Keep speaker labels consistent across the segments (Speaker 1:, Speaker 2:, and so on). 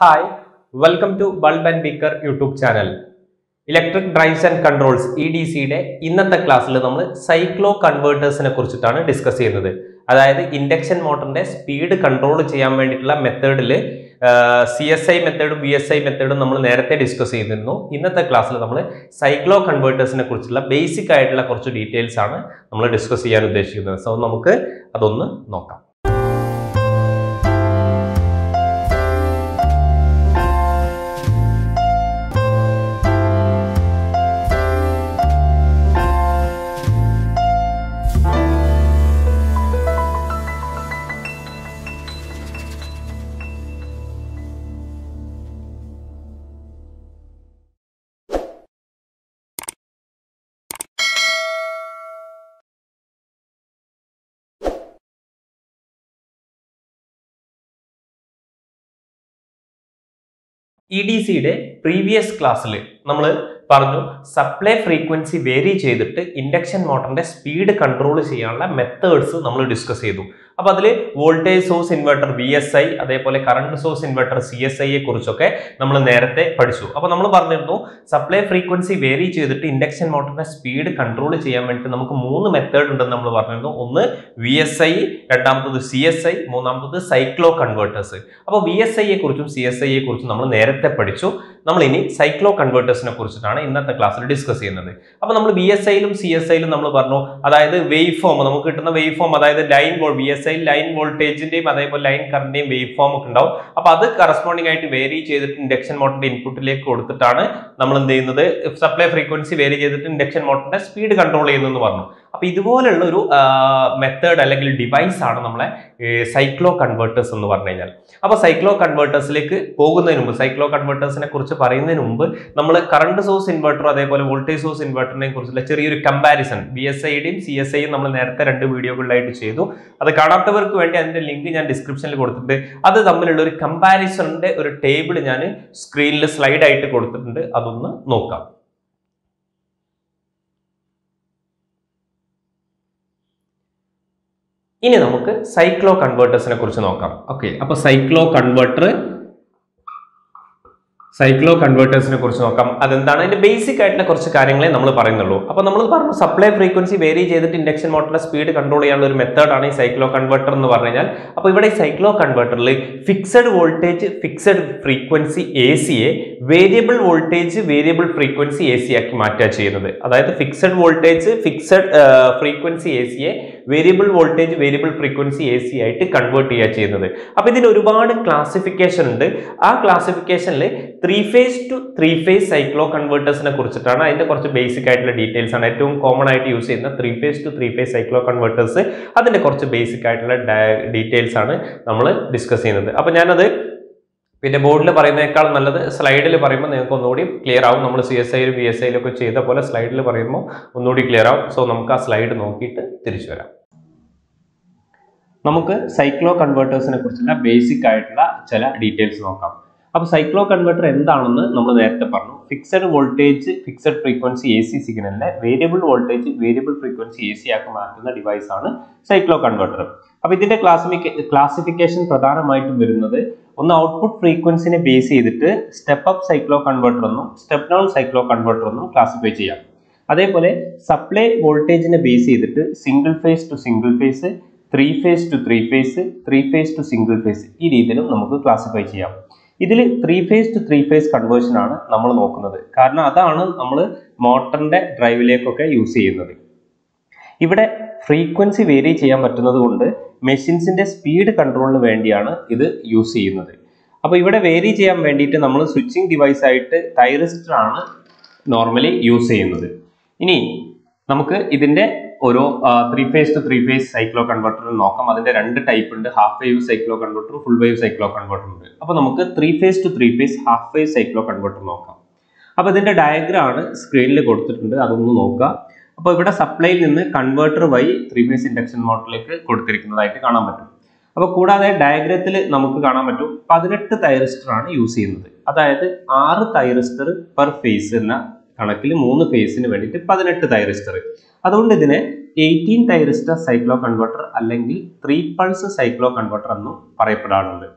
Speaker 1: hi welcome to bulb and beaker YouTube channel electric drives and controls E D സിയുടെ ഇന്നത്തെ ക്ലാസ്സിൽ നമ്മൾ cyclo കൺവേർട്ടേഴ്സിനെ കുറിച്ചിട്ടാണ് ഡിസ്കസ് ചെയ്യുന്നത് അതായത് ഇൻഡക്ഷൻ മോട്ടറിന്റെ സ്പീഡ് കൺട്രോൾ ചെയ്യാൻ വേണ്ടിയിട്ടുള്ള മെത്തേഡിൽ സി എസ് ഐ മെത്തേഡും ബി എസ് ഐ മെത്തേഡും നമ്മൾ നേരത്തെ ഡിസ്കസ് ചെയ്തിരുന്നു ഇന്നത്തെ ക്ലാസ്സിൽ നമ്മൾ സൈക്ലോ കൺവേർട്ടേഴ്സിനെ കുറിച്ചുള്ള ബേസിക് ആയിട്ടുള്ള കുറച്ച് ഡീറ്റെയിൽസ് ആണ് നമ്മൾ ഡിസ്കസ് ചെയ്യാൻ ഉദ്ദേശിക്കുന്നത് സോ നമുക്ക് അതൊന്ന് നോക്കാം ഇ ഡി സിയുടെ പ്രീവിയസ് ക്ലാസ്സിൽ നമ്മൾ പറഞ്ഞു സപ്ലൈ ഫ്രീക്വൻസി വേരി ചെയ്തിട്ട് ഇൻഡക്ഷൻ മോട്ടറിന്റെ സ്പീഡ് കൺട്രോൾ ചെയ്യാനുള്ള മെത്തേഡ്സ് നമ്മൾ ഡിസ്കസ് ചെയ്തു അപ്പൊ അതിൽ voltage source inverter V S I അതേപോലെ current source inverter C S ഐയെ കുറിച്ചൊക്കെ നമ്മൾ നേരത്തെ പഠിച്ചു അപ്പൊ നമ്മൾ പറഞ്ഞിരുന്നു സപ്ലൈ ഫ്രീക്വൻസി വേരി ചെയ്തിട്ട് ഇൻഡക്ഷൻ മോട്ടറിന്റെ സ്പീഡ് കൺട്രോൾ ചെയ്യാൻ വേണ്ടിയിട്ട് നമുക്ക് മൂന്ന് മെത്തേഡ് ഉണ്ടെന്ന് നമ്മൾ പറഞ്ഞിരുന്നു ഒന്ന് വി എസ് ഐ രണ്ടാമത്തത് സി എസ് ഐ മൂന്നാമത്തത് സൈക്ലോ കൺവേർട്ടേഴ്സ് അപ്പോൾ വി എസ് ഐയെ കുറിച്ചും സി എസ് ഐയെ കുറിച്ചും നമ്മൾ നേരത്തെ പഠിച്ചു നമ്മൾ ഇനി സൈക്ലോ കൺവേർട്ടേഴ്സിനെ കുറിച്ചിട്ടാണ് ഇന്നത്തെ ക്ലാസ്സിൽ ഡിസ്കസ് ചെയ്യുന്നത് അപ്പോൾ നമ്മൾ ബി എസ് ഐയിലും സി എസ് ഐയിലും നമ്മൾ പറഞ്ഞു അതായത് വേവ് ഫോം നമുക്ക് കിട്ടുന്ന വേവ് ഫോം അതായത് line vol B S I line വോൾട്ടേജിന്റെയും അതേപോലെ ലൈൻ കറന്റിന്റെയും വേവ് ഫോം ഒക്കെ ഉണ്ടാവും അപ്പോൾ അത് കറസ്പോണ്ടിങ് ആയിട്ട് വേരി ചെയ്തിട്ട് ഇൻഡക്ഷൻ മോട്ടറിന്റെ ഇൻപുട്ടിലേക്ക് കൊടുത്തിട്ടാണ് നമ്മൾ എന്ത് ചെയ്യുന്നത് സപ്ലൈ ഫ്രീക്വൻസി വേരി ചെയ്തിട്ട് ഇൻഡക്ഷൻ മോട്ടറിന്റെ സ്പീഡ് കൺട്രോൾ ചെയ്യുന്നു പറഞ്ഞു അപ്പോൾ ഇതുപോലുള്ള ഒരു മെത്തേഡ് അല്ലെങ്കിൽ ഡിവൈസ് ആണ് നമ്മളെ സൈക്ലോ കൺവേർട്ടേഴ്സ് എന്ന് പറഞ്ഞു കഴിഞ്ഞാൽ അപ്പോൾ സൈക്ലോ കൺവേർട്ടേഴ്സിലേക്ക് പോകുന്നതിന് മുമ്പ് സൈക്ലോ കൺവേർട്ടേഴ്സിനെ കുറിച്ച് പറയുന്നതിന് മുമ്പ് നമ്മൾ കറണ്ട് സോഴ്സ് ഇൻവെർട്ടർ അതേപോലെ വോൾട്ടേജ് സോഴ്സ് ഇൻവെർട്ടറിനെ കുറിച്ചുള്ള ചെറിയൊരു കമ്പാരിസൺ ബി എസ് ഐയുടെയും സി എസ് ഐയും നമ്മൾ നേരത്തെ രണ്ട് വീഡിയോകളിലായിട്ട് ചെയ്തു അത് കാണാത്തവർക്ക് വേണ്ടി അതിന്റെ ലിങ്ക് ഞാൻ ഡിസ്ക്രിപ്ഷനിൽ കൊടുത്തിട്ടുണ്ട് അത് തമ്മിലുള്ള ഒരു കമ്പാരിസണിന്റെ ഒരു ടേബിൾ ഞാൻ സ്ക്രീനിൽ സ്ലൈഡ് ആയിട്ട് കൊടുത്തിട്ടുണ്ട് അതൊന്ന് നോക്കാം ഇനി നമുക്ക് സൈക്ലോ കൺവേർട്ടേഴ്സിനെ കുറിച്ച് നോക്കാം ഓക്കെ അപ്പൊ സൈക്ലോ കൺവേർട്ടർ സൈക്ലോ കൺവേർട്ടേഴ്സിനെ കുറിച്ച് നോക്കാം അതെന്താണ് അതിന്റെ ബേസിക് ആയിട്ടുള്ള കുറച്ച് കാര്യങ്ങളെ നമ്മൾ പറയുന്നുള്ളൂ അപ്പോൾ നമ്മൾ പറഞ്ഞു സപ്ലൈ ഫ്രീക്വൻസി വേരി ചെയ്തിട്ട് ഇൻഡക്ഷൻ മോട്ടറിന്റെ സ്പീഡ് കൺട്രോൾ ചെയ്യാനുള്ള ഒരു മെത്തേഡാണ് ഈ സൈക്ലോ കൺവേർട്ടർ എന്ന് പറഞ്ഞു കഴിഞ്ഞാൽ അപ്പോൾ ഇവിടെ ഈ സൈക്ലോ കൺവേർട്ടറിൽ fixed voltage fixed frequency A സിയെ variable voltage variable frequency A C ആക്കി മാറ്റുക ചെയ്യുന്നത് അതായത് fixed voltage fixed frequency A സിയെ variable voltage variable frequency A C ആയിട്ട് കൺവേർട്ട് ചെയ്യുക ചെയ്യുന്നത് അപ്പോൾ ഇതിന് ഒരുപാട് ക്ലാസിഫിക്കേഷൻ ഉണ്ട് ആ ക്ലാസിഫിക്കേഷനിൽ three phase to three phase സൈക്ലോ കൺവേർട്ടേഴ്സിനെ കുറിച്ചിട്ടാണ് അതിന്റെ കുറച്ച് ബേസിക് ആയിട്ടുള്ള ഡീറ്റെയിൽസ് ആണ് ഏറ്റവും കോമൺ ആയിട്ട് യൂസ് ചെയ്യുന്ന three phase to three phase cycloconverters അതിന്റെ കുറച്ച് ബേസിക് ആയിട്ടുള്ള ഡീറ്റെയിൽസ് ആണ് നമ്മൾ ഡിസ്കസ് ചെയ്യുന്നത് അപ്പോൾ ഞാനത് പിന്നെ ബോർഡിൽ പറയുന്നതിനേക്കാൾ നല്ലത് സ്ലൈഡിൽ പറയുമ്പോൾ നിങ്ങൾക്ക് ഒന്നുകൂടി ക്ലിയർ ആവും നമ്മൾ സി എസ് ഐയിലും ബി എസ് ഐയിലും ഒക്കെ ചെയ്ത പോലെ സ്ലൈഡിൽ പറയുമ്പോൾ ഒന്നുകൂടി ക്ലിയർ ആവും സോ നമുക്ക് ആ സ്ലൈഡ് നോക്കിയിട്ട് തിരിച്ചു വരാം നമുക്ക് സൈക്ലോ കൺവേർട്ടേഴ്സിനെ കുറിച്ചുള്ള ബേസിക് ആയിട്ടുള്ള ചില ഡീറ്റെയിൽസ് നോക്കാം അപ്പോൾ സൈക്ലോ കൺവേർട്ടർ എന്താണെന്ന് നമ്മൾ നേരത്തെ പറഞ്ഞു fixed voltage fixed frequency A C സിഗ്നലിനെ variable voltage variable frequency A C ആക്കി മാറ്റുന്ന ഡിവൈസ് ആണ് സൈക്ലോ കൺവേർട്ടർ അപ്പോൾ ഇതിന്റെ ക്ലാസിഫിക്ക ക്ലാസിഫിക്കേഷൻ പ്രധാനമായിട്ടും വരുന്നത് ഒന്ന് ഔട്ട്പുട്ട് ഫ്രീക്വൻസിനെ ബേസ് ചെയ്തിട്ട് സ്റ്റെപ്പ് അപ്പ് സൈക്ലോ കൺവേർട്ടർ എന്നും സ്റ്റെപ്പ് ഡൗൺ സൈക്ലോ കൺവേർട്ടർ എന്നും ക്ലാസിഫൈ ചെയ്യാം അതേപോലെ സപ്ലൈ വോൾട്ടേജിനെ ബേസ് ചെയ്തിട്ട് single phase to single phase three phase to three phase three phase to single phase ഈ രീതിയിലും നമുക്ക് ക്ലാസിഫൈ ചെയ്യാം ഇതിൽ three phase to three phase conversion ആണ് നമ്മൾ നോക്കുന്നത് കാരണം അതാണ് നമ്മൾ മോട്ടറിന്റെ ഡ്രൈവിലേക്കൊക്കെ യൂസ് ചെയ്യുന്നത് ഇവിടെ ഫ്രീക്വൻസി വേരി ചെയ്യാൻ പറ്റുന്നത് കൊണ്ട് മെഷീൻസിന്റെ സ്പീഡ് കൺട്രോളിന് വേണ്ടിയാണ് ഇത് യൂസ് ചെയ്യുന്നത് അപ്പോൾ ഇവിടെ വേരി ചെയ്യാൻ വേണ്ടിയിട്ട് നമ്മൾ സ്വിച്ചിങ് ഡിവൈസ് ആയിട്ട് തൈറിസ്റ്റർ ആണ് നോർമലി യൂസ് ചെയ്യുന്നത് ഇനി നമുക്ക് ഇതിന്റെ ഓരോ three phase to three phase cycloconverter നോക്കാം അതിന്റെ രണ്ട് ടൈപ്പ് ഉണ്ട് half wave cycloconverter full wave cycloconverter ഉണ്ട് അപ്പോൾ നമുക്ക് three phase to three phase half wave cycloconverter നോക്കാം അപ്പോൾ ഇതിന്റെ ഡയഗ്രാം ആണ് സ്ക്രീനിൽ കൊടുത്തിട്ടുണ്ട് അതൊന്ന് നോക്കുക അപ്പോൾ ഇവിടെ സപ്ലൈയിൽ നിന്ന് കൺവേർട്ടർ വഴി ത്രീ ഫേസ് ഇൻഡക്ഷൻ മോട്ടറിലേക്ക് കൊടുത്തിരിക്കുന്നതായിട്ട് കാണാൻ പറ്റും അപ്പോൾ കൂടാതെ ഡയഗ്രത്തിൽ നമുക്ക് കാണാൻ പറ്റും പതിനെട്ട് തൈറിസ്റ്റർ ആണ് യൂസ് ചെയ്യുന്നത് അതായത് ആറ് തൈറിസ്റ്റർ പെർ ഫേസ് എന്ന കണക്കിൽ മൂന്ന് ഫേസിന് വേണ്ടിയിട്ട് പതിനെട്ട് തൈറിസ്റ്റർ അതുകൊണ്ട് ഇതിനെ എയ്റ്റീൻ തൈറിസ്റ്റർ സൈക്ലോ കൺവെർട്ടർ അല്ലെങ്കിൽ ത്രീ പൾസ് സൈക്ലോ കൺവെർട്ടർ എന്നും പറയപ്പെടാറുണ്ട്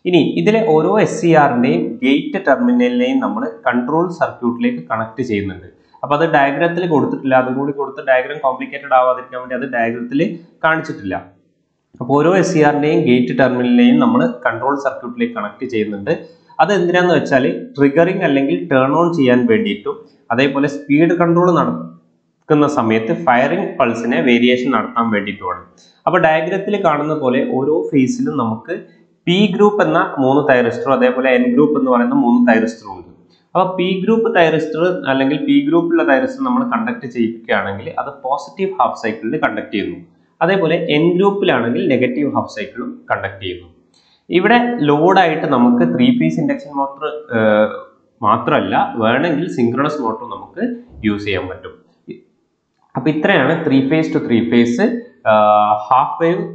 Speaker 1: ഇനി ഇതിലെ ഓരോ എസ് സി ആറിന്റെയും ഗേറ്റ് ടെർമിനലിനെയും നമ്മൾ കൺട്രോൾ സർക്യൂട്ടിലേക്ക് കണക്ട് ചെയ്യുന്നുണ്ട് അപ്പൊ അത് ഡയഗ്രത്തിൽ കൊടുത്തിട്ടില്ല അതും കൂടി കൊടുത്ത് ഡയഗ്രാം കോംപ്ലിക്കേറ്റഡ് ആവാതിരിക്കാൻ വേണ്ടി അത് ഡയഗ്രത്തിൽ കാണിച്ചിട്ടില്ല അപ്പോൾ ഓരോ എസ് സി ആറിന്റെയും ഗേറ്റ് ടെർമിനലിനെയും നമ്മൾ കൺട്രോൾ സർക്യൂട്ടിലേക്ക് കണക്ട് ചെയ്യുന്നുണ്ട് അത് എന്തിനാന്ന് വെച്ചാൽ ട്രിഗറിങ് അല്ലെങ്കിൽ ടേൺ ഓൺ ചെയ്യാൻ വേണ്ടിയിട്ടും അതേപോലെ സ്പീഡ് കൺട്രോൾ നടക്കുന്ന സമയത്ത് ഫയറിംഗ് പൾസിനെ വേരിയേഷൻ നടത്താൻ വേണ്ടിയിട്ടുമാണ് അപ്പോൾ ഡയഗ്രത്തിൽ കാണുന്ന പോലെ ഓരോ ഫേസിലും നമുക്ക് പി ഗ്രൂപ്പ് എന്ന മൂന്ന് തൈറിസ്റ്ററും അതേപോലെ എൻ ഗ്രൂപ്പ് എന്ന് പറയുന്ന മൂന്ന് തൈറിസ്റ്ററും ഉണ്ട് അപ്പോൾ പി ഗ്രൂപ്പ് തൈറിസ്റ്റർ അല്ലെങ്കിൽ പി ഗ്രൂപ്പിലുള്ള തൈറിസ്റ്റർ നമ്മൾ കണ്ടക്ട് ചെയ്യിപ്പിക്കുകയാണെങ്കിൽ അത് പോസിറ്റീവ് ഹാഫ് സൈക്കിളിൽ കണ്ടക്ട് ചെയ്യുന്നു അതേപോലെ എൻ ഗ്രൂപ്പിലാണെങ്കിൽ നെഗറ്റീവ് ഹാഫ് സൈക്കിളും കണ്ടക്ട് ചെയ്യുന്നു ഇവിടെ ലോഡായിട്ട് നമുക്ക് ത്രീ ഫേസ് ഇൻഡക്ഷൻ മോട്ടർ മാത്രമല്ല വേണമെങ്കിൽ സിങ്ക്രണസ് മോട്ടർ നമുക്ക് യൂസ് ചെയ്യാൻ പറ്റും അപ്പൊ ഇത്രയാണ് three phase to three phase half wave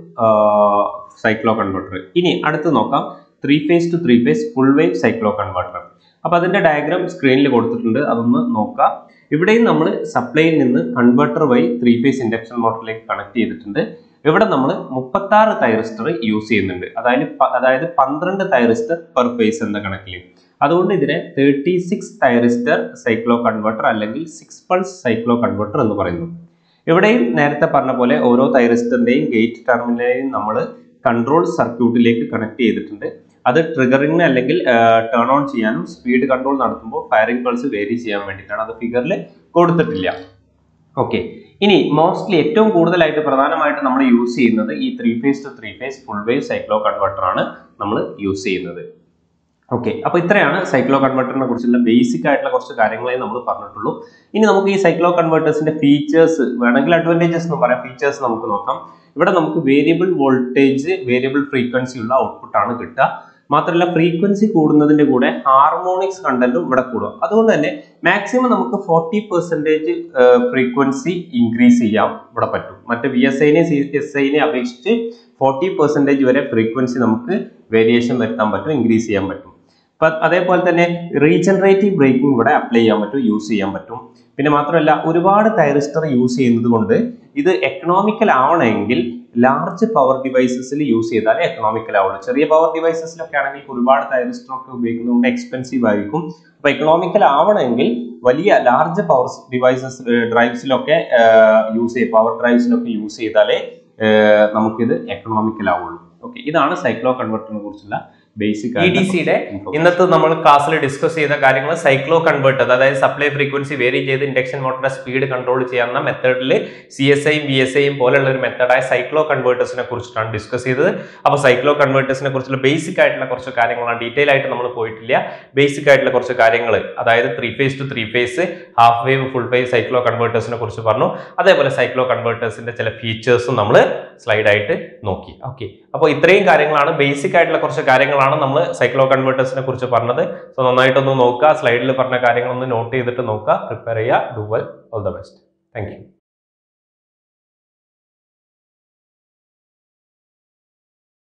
Speaker 1: cycloconverter ഇനി അടുത്ത് നോക്കാം three phase to three phase full wave cycloconverter അപ്പൊ അതിന്റെ ഡയഗ്രാം സ്ക്രീനിൽ കൊടുത്തിട്ടുണ്ട് അതൊന്ന് നോക്കാം ഇവിടെയും നമ്മൾ സപ്ലൈയിൽ നിന്ന് കൺവെർട്ടർ വഴി ത്രീ ഫേസ് ഇൻഡക്ഷൻ മോട്ടറിലേക്ക് കണക്ട് ചെയ്തിട്ടുണ്ട് ഇവിടെ നമ്മൾ മുപ്പത്തി ആറ് തൈറിസ്റ്റർ യൂസ് ചെയ്യുന്നുണ്ട് അതായത് പ- അതായത് പന്ത്രണ്ട് തൈറിസ്റ്റർ പെർ ഫേസ് എന്ന കണക്കിൽ അതുകൊണ്ട് ഇതിനെ thirty six thyristor cycloconverter അല്ലെങ്കിൽ സിക്സ് പൾസ് സൈക്ലോ കൺവെർട്ടർ എന്ന് പറയുന്നു ഇവിടെയും നേരത്തെ പറഞ്ഞ പോലെ ഓരോ തൈറിസ്റ്ററിന്റെയും ഗേറ്റ് ടെർമിനലിനെയും നമ്മൾ കൺട്രോൾ സർക്യൂട്ടിലേക്ക് കണക്ട് ചെയ്തിട്ടുണ്ട് അത് ട്രിഗറിങ്ങിന് അല്ലെങ്കിൽ ടേൺ ഓൺ ചെയ്യാനും സ്പീഡ് കൺട്രോൾ നടത്തുമ്പോൾ ഫയറിംഗ് പൾസ് വേരി ചെയ്യാൻ വേണ്ടിയിട്ടാണ് അത് ഫിഗറിൽ കൊടുത്തിട്ടില്ല ഓക്കെ ഇനി മോസ്റ്റ്ലി ഏറ്റവും കൂടുതലായിട്ട് പ്രധാനമായിട്ട് നമ്മൾ യൂസ് ചെയ്യുന്നത് ഈ three phase to three phase full wave cycloconverter ആണ് നമ്മൾ യൂസ് ചെയ്യുന്നത് ഓക്കെ അപ്പൊ ഇത്രയാണ് സൈക്ലോ കൺവെർട്ടറിനെ കുറിച്ചുള്ള ബേസിക് ആയിട്ടുള്ള കുറച്ച് കാര്യങ്ങളെ നമ്മൾ പറഞ്ഞിട്ടുള്ളൂ ഇനി നമുക്ക് ഈ സൈക്ലോ കൺവെർട്ടേഴ്സിന്റെ ഫീച്ചേഴ്സ് വേണമെങ്കിൽ അഡ്വാൻറ്റേജസ് എന്ന് പറയാം ഫീച്ചേഴ്സ് നമുക്ക് നോക്കാം ഇവിടെ നമുക്ക് വേരിയബിൾ വോൾട്ടേജ് വേരിയബിൾ ഫ്രീക്വൻസി ഉള്ള ഔട്ട്പുട്ട് ആണ് കിട്ടുക മാത്രമല്ല ഫ്രീക്വൻസി കൂടുന്നതിന്റെ കൂടെ ഹാർമോണിക്സ് കണ്ടന്റും ഇവിടെ കൂടും അതുകൊണ്ട് തന്നെ മാക്സിമം നമുക്ക് ഫോർട്ടി പെർസെൻറ്റേജ് ഫ്രീക്വൻസി ഇൻക്രീസ് ചെയ്യാൻ ഇവിടെ പറ്റും മറ്റ് വി എസ് ഐനെ സി എസ് ഐനെ അപേക്ഷിച്ച് ഫോർട്ടി പെർസെൻറ്റേജ് വരെ ഫ്രീക്വൻസി നമുക്ക് വേരിയേഷൻ വരുത്താൻ പറ്റും ഇൻക്രീസ് ചെയ്യാൻ പറ്റും അപ്പൊ അതേപോലെ തന്നെ റീജനറേറ്റീവ് ബ്രേക്കിംഗ് ഇവിടെ അപ്ലൈ ചെയ്യാൻ പറ്റും യൂസ് ചെയ്യാൻ പറ്റും പിന്നെ മാത്രമല്ല ഒരുപാട് തൈറിസ്റ്റർ യൂസ് ചെയ്യുന്നത് കൊണ്ട് ഇത് എക്കണോമിക്കൽ ആവണമെങ്കിൽ ലാർജ് പവർ ഡിവൈസസിൽ യൂസ് ചെയ്താലേ എക്കണോമിക്കൽ ആവുള്ളൂ ചെറിയ പവർ ഡിവൈസസിലൊക്കെ ആണെങ്കിൽ ഒരുപാട് തൈറിസ്റ്റർ ഒക്കെ ഉപയോഗിക്കുന്നതുകൊണ്ട് എക്സ്പെൻസീവ് ആയിരിക്കും അപ്പൊ എക്കണോമിക്കൽ ആവണമെങ്കിൽ വലിയ ലാർജ് പവർ ഡിവൈസസ് ഡ്രൈവ്സിലൊക്കെ യൂസ് ചെയ്യും പവർ ഡ്രൈവ്സിലൊക്കെ യൂസ് ചെയ്താലേ ഏർ നമുക്കിത് എക്കണോമിക്കൽ ആവുള്ളൂ ഓക്കെ ഇതാണ് സൈക്ലോ കൺവെർട്ടറിനെ കുറിച്ചുള്ള ബേസിക്
Speaker 2: ഇ ഡി സിയുടെ ഇന്നത്തെ നമ്മൾ ക്ലാസ്സിൽ ഡിസ്കസ് ചെയ്ത കാര്യങ്ങൾ സൈക്ലോ കൺവേർട്ടർ അതായത് സപ്ലൈ ഫ്രീക്വൻസി വേരി ചെയ്ത് ഇൻഡക്ഷൻ മോട്ടറിന്റെ സ്പീഡ് കൺട്രോൾ ചെയ്യാവുന്ന മെത്തേഡിൽ സി എസ് ഐയും ബി എസ് ഐയും പോലെയുള്ള ഒരു മെത്തേഡായ സൈക്ലോ കൺവേർട്ടേഴ്സിനെ കുറിച്ചിട്ടാണ് ഡിസ്കസ് ചെയ്തത് അപ്പോൾ സൈക്ലോ കൺവേർട്ടേഴ്സിനെ കുറിച്ചുള്ള ബേസിക് ആയിട്ടുള്ള കുറച്ച് കാര്യങ്ങളാണ് ഡീറ്റെയിൽ ആയിട്ട് നമ്മൾ പോയിട്ടില്ല ബേസിക് ആയിട്ടുള്ള കുറച്ച് കാര്യങ്ങൾ അതായത് three phase to three phase half wave full wave സൈക്ലോ കൺവേർട്ടേഴ്സിനെ കുറിച്ച് പറഞ്ഞു അതേപോലെ സൈക്ലോ കൺവേർട്ടേഴ്സിന്റെ ചില ഫീച്ചേഴ്സും നമ്മൾ സ്ലൈഡ് ആയിട്ട് നോക്കി ഓക്കെ അപ്പോൾ ഇത്രയും കാര്യങ്ങളാണ് ബേസിക് ആയിട്ടുള്ള കുറച്ച് കാര്യങ്ങളാണ് നമ്മൾ സൈക്ലോ കൺവേർട്ടേഴ്സിനെ കുറിച്ച് പറഞ്ഞത് സോ നന്നായിട്ടൊന്ന് നോക്കുക സ്ലൈഡിൽ പറഞ്ഞ കാര്യങ്ങളൊന്ന് നോട്ട് ചെയ്തിട്ട് നോക്കുക പ്രിപ്പയർ ചെയ്യുക do well all the best thank U